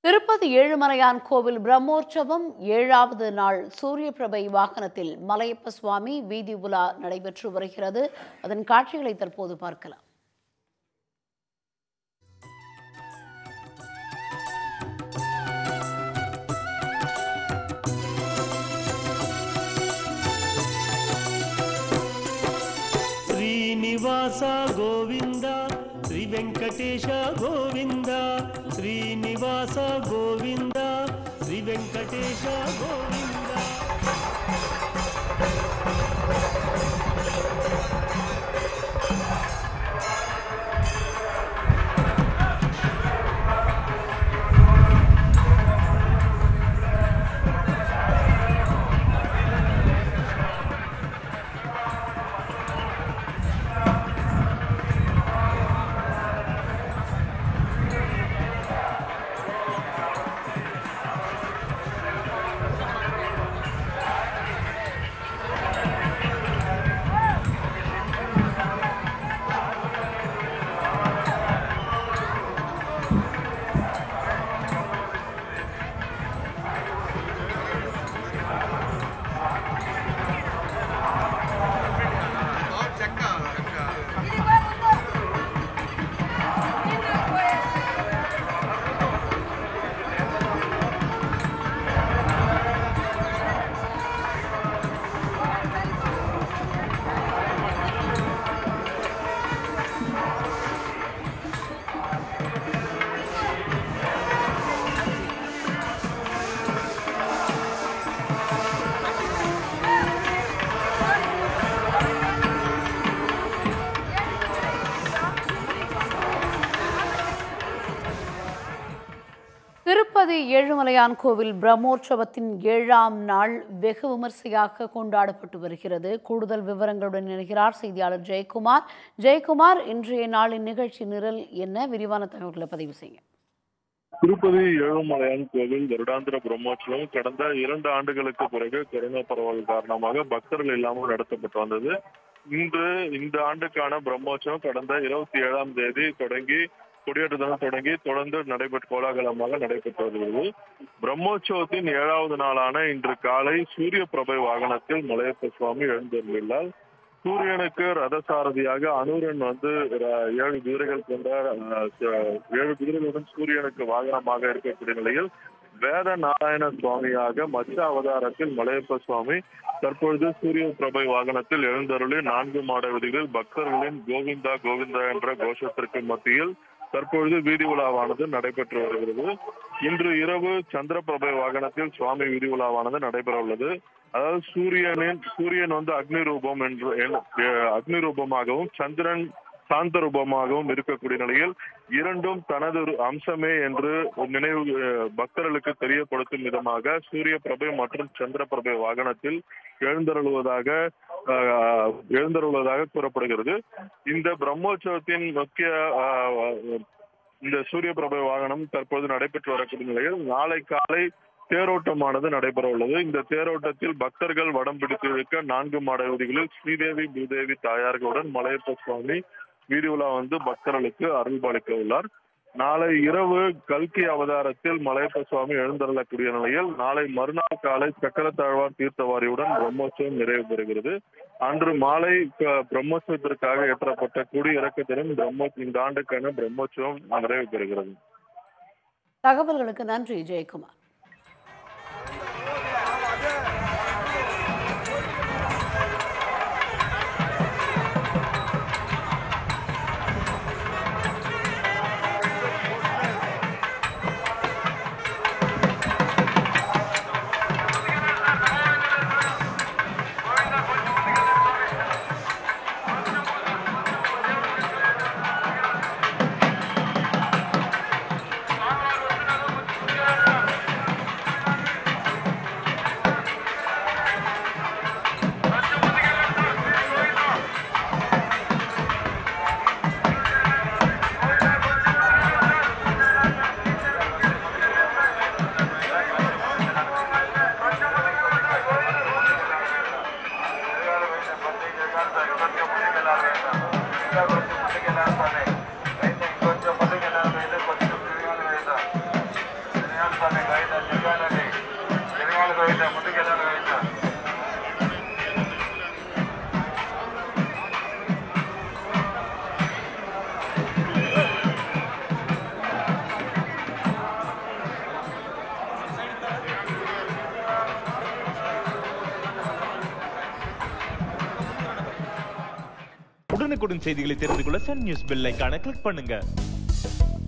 திருப்பதி ஏழுமலையான் கோவில் பிரம்மோற்சவம் ஏழாவது நாள் சூரிய பிரபை வாகனத்தில் மலையப்ப சுவாமி வீதி உலா நடைபெற்று வருகிறது அதன் காட்சிகளை தற்போது பார்க்கலாம் శ్రీనివాస గోవింద శ్రీ వెంకటేశ గోవింద శ్రీనివాస గోవింద శ్రీ వెంకటేశ గోవింద திருப்பதி ஏழுமலையான் கோவில் பிரம்மோற்சவத்தின் ஏழாம் நாள் வெகு விமர்சையாக கொண்டாடப்பட்டு வருகிறது கூடுதல் விவரங்களுடன் இணைகிறார் செய்தியாளர் ஜெயக்குமார் ஜெயக்குமார் இன்றைய நாளின் நிகழ்ச்சி நிரல் என்ன விரிவான தகவல்களை பதிவு செய்யுங்க திருப்பதி ஏழுமலையான் கோவில் வருடாந்திர பிரம்மோற்சவம் கடந்த இரண்டு ஆண்டுகளுக்கு பிறகு கொரோனா பரவல் காரணமாக பக்தர்கள் இல்லாமல் நடத்தப்பட்டு வந்தது இன்று இந்த ஆண்டுக்கான பிரம்மோற்சவம் கடந்த இருபத்தி ஏழாம் தேதி தொடங்கி கொடியேற்றத்துடன் தொடங்கி தொடர்ந்து நடைபெற்ற கோலாகலமாக நடைபெற்று வருகிறது பிரம்மோற்சவத்தின் ஏழாவது நாளான இன்று காலை சூரிய பிரபை வாகனத்தில் மலையப்ப சுவாமி எழுந்துள்ளார் சூரியனுக்கு ரதசாரதியாக அனுரன் வந்து ர- ஏழு குதிரைகள் கொண்ட அஹ், ச- ஏழு குதிரைகளுடன் சூரியனுக்கு வாகனமாக இருக்கக்கூடிய நிலையில் வேத நாராயண சுவாமியாக மச்ச அவதாரத்தில் மலையப்ப சுவாமி தற்பொழுது சூரிய பிரபை வாகனத்தில் எழுந்தருளி நான்கு மாட விதிகளில் பக்தர்களின் கோவிந்தா கோவிந்தா என்ற கோஷத்திற்கு மத்தியில் தற்பொழுது வீதி உலாவானது நடைபெற்று வருகிறது இன்று இரவு சந்திர பிரபை வாகனத்தில் சுவாமி வீதி உலாவானது நடைபெற உள்ளது அதாவது சூரியனின் சூரியன் வந்து அக்னி ரூபம் என்று என்- எ- அக்னி ரூபமாகவும் சந்திரன் சாந்த ரூபமாகவும் இருக்கக்கூடிய நிலையில் இரண்டும் தனது ஒரு அம்சமே என்று நினைவு அஹ், பக்தர்களுக்கு தெரியப்படுத்தும் விதமாக சூரிய பிரபை மற்றும் சந்திர பிரபை வாகனத்தில் எழுந்தருளுவதாக அஹ், எழுந்தருளுவதாக கூறப்படுகிறது இந்த பிரம்மோற்சவத்தின் முக்கிய அஹ், இந்த சூரிய பிரபை வாகனம் தற்போது நடைபெற்று வரக்கூடிய நிலையில் நாளை காலை தேரோட்டமானது நடைபெற உள்ளது இந்த தேரோட்டத்தில் பக்தர்கள் வடம் பிடித்து இழுக்க நான்கு மாட வீதிகளில் ஸ்ரீதேவி பூதேவி தாயார்களுடன் மலையப்ப சுவாமி வீதி உலா வந்து பக்தர்களுக்கு அருள்பாலிக்க உள்ளார் நாளை இரவு கல்கி அவதாரத்தில் மலையப்ப சுவாமி எழுந்தருளக்கூடிய நிலையில் நாளை மறுநாள் காலை சக்கரத்தாழ்வார் தீர்த்தவாரியுடன் பிரம்மோற்சவம் நிறைவு பெறுகிறது அன்று மாலை க- பிரம்மோற்சவத்திற்காக ஏற்றப்பட்ட குடி இறக்கத்திலும் பிரம்மோ இந்த ஆண்டுக்கான பிரம்மோற்சவம் நிறைவு பெறுகிறது தகவல்களுக்கு நன்றி ஜெயக்குமார் உடனுக்குடன் செய்திகளை தெரிந்து கொள்ள சன் நியூஸ் பெல் ஐகானை கிளிக் பண்ணுங்க